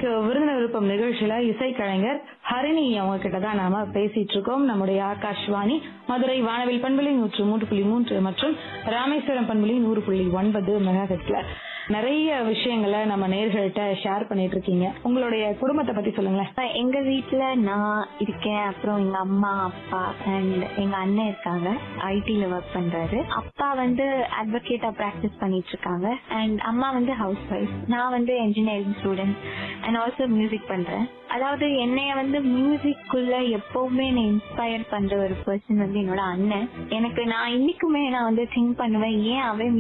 இன்னைக்கு விருந்தினர் விருப்பம் நிகழ்ச்சியில இசைக்கலைஞர் ஹரிணி அவங்க கிட்ட தான் நாம பேசிட்டு இருக்கோம் நம்முடைய ஆகாஷ்வாணி மதுரை வானவில் பண்புலி நூற்று மூன்று புள்ளி மூன்று மற்றும் ராமேஸ்வரம் பண்புலி நூறு புள்ளி ஒன்பது மெகாஹெட்ல நிறைய விஷயங்களை நம்ம நேர்கள்ட்ட ஷேர் பண்ணிட்டு இருக்கீங்க உங்களுடைய குடும்பத்தை பத்தி சொல்லுங்களேன் இப்ப எங்க வீட்ல நான் இருக்கேன் அப்புறம் எங்க அம்மா அப்பா அண்ட் எங்க அண்ணன் இருக்காங்க ஐடில ஒர்க் பண்றாரு அப்பா வந்து அட்வொகேட்டா பிராக்டிஸ் பண்ணிட்டு இருக்காங்க அண்ட் அம்மா வந்து ஹவுஸ் ஒய்ஃப் நான் வந்து engineering student and also music பண்றேன் அதாவது என்னைய வந்து மியூசிக் குள்ள எப்பவுமே என்னை இன்ஸ்பயர் பண்ற ஒரு பர்சன் வந்து என்னோட அண்ணன் எனக்கு நான் இன்னைக்குமே நான் வந்து திங்க் பண்ணுவேன் ஏன் அவன்